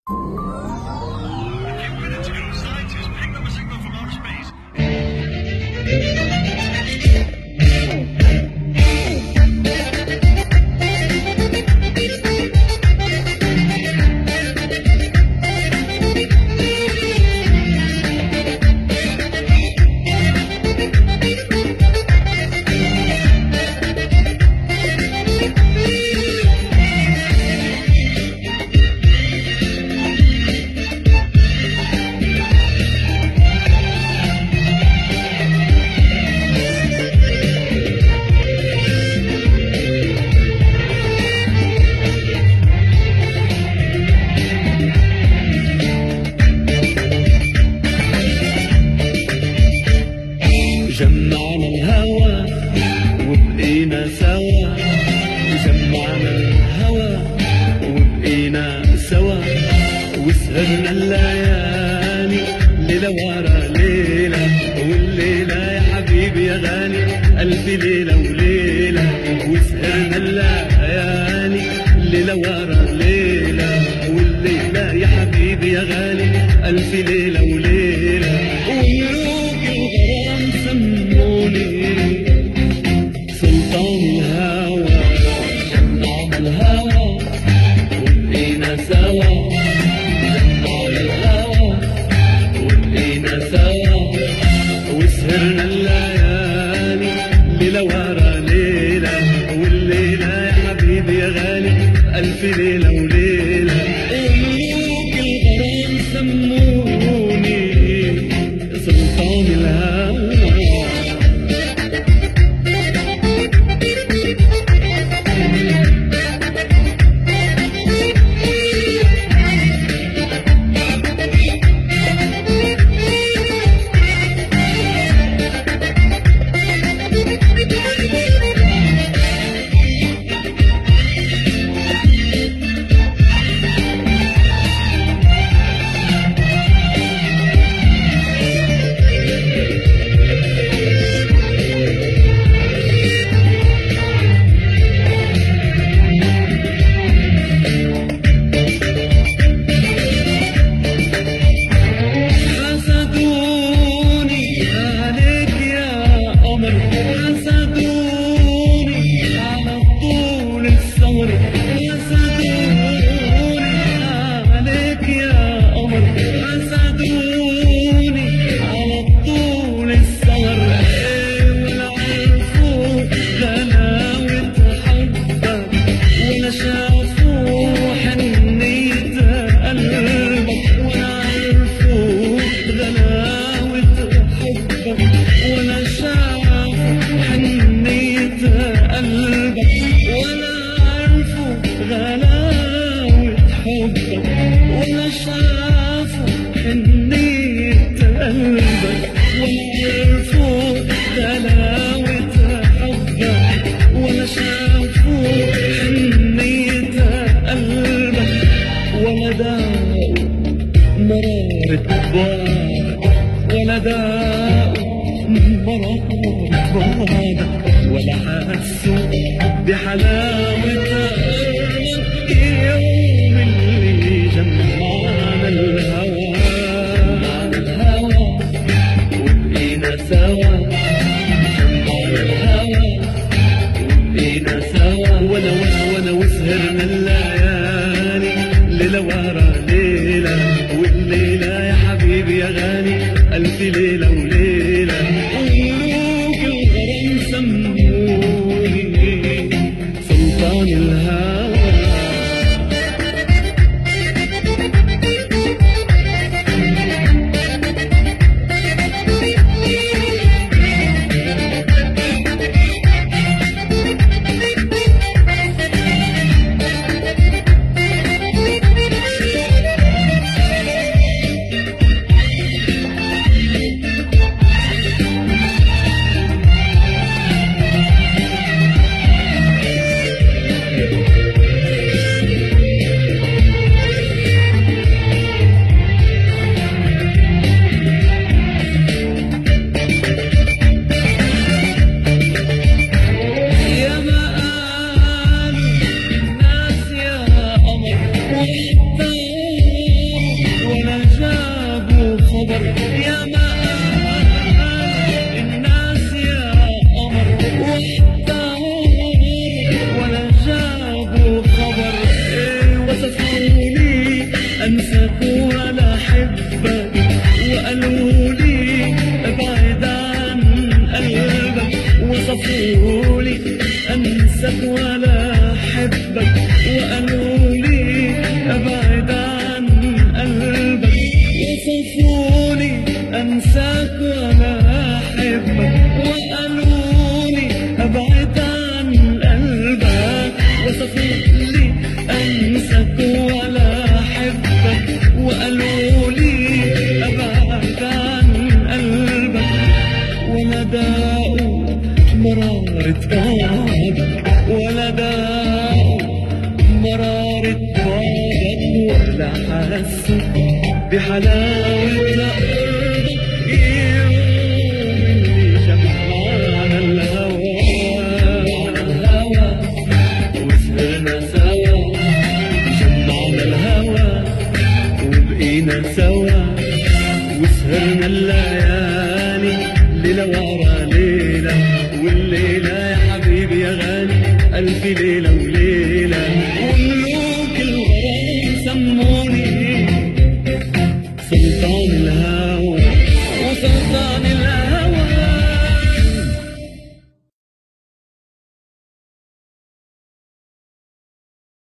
جمعنا الهوى وبقينا سوا جمعنا الهوى وبقينا سوا وسهرنا الليالي ليلة ورا ليلة والليلة يا حبيبي يا غالي قلبي ليلة وليلة وسهرنا الليالي ليلة ورا ليلة والليلة يا حبيبي يا غالي ألف ليلة وليلة وملوك الغرام سموني سلطان الهوى جمعنا الهوى وبقينا سوا جمعنا الهوى وبقينا سوا وسهرنا الليالي ليلة ورا ليلة والليلة يا حبيبي يا غالي ألف ليلة وليلة ملوك الغرام سموني سلطان الهوى حسدوني عليك يا قمر حسدوني على طول السهر حسدوني عليك يا قمر حسدوني على طول السهر إيه ولا عرفوا غلاوة حبك ولا شافوا حنية قلبك ولا عرفوا غلاوة حبك ولا شافوا حنية قلبك ولا عرفوا غلاوة حبك ولا شافوا حنية قلبك ولا عرفوا غلاوة حبك ولا شافوا حنية قلبك ولا داقوا مرارة بعدك ولا داقوا مرارة بعدك ولا حسوا بحلاوة قربك يوم اللي جمعنا الهوى الهوى وبقينا سوا جمعنا الهوى وبقينا سوا وانا وانا وانا وسهرنا الليالي ليلة ورا ليلة والليلة يا حبيبي يا غالي ألف ليلة وليلة وملوك الغرام سموني سلطان الهوى وصفوني أنساك ولا أحبك وقالوني أبعد عن قلبك وصفوني أنساك ولا أحبك وقالولي أبعد عن قلبك ولا داء مرارة بعدك ولا داء مرارة بعدك ولا حس بحلاوة قربك يوم اللي شمعنا الهوى وسهرنا سوا شمعنا الهوى وبقينا سوا وسهرنا الليالي ليلة ورا ليلة والليلة يا حبيبي يا غالي ألف ليلة وليلة وملوك الغرام سموني سلطان الهوى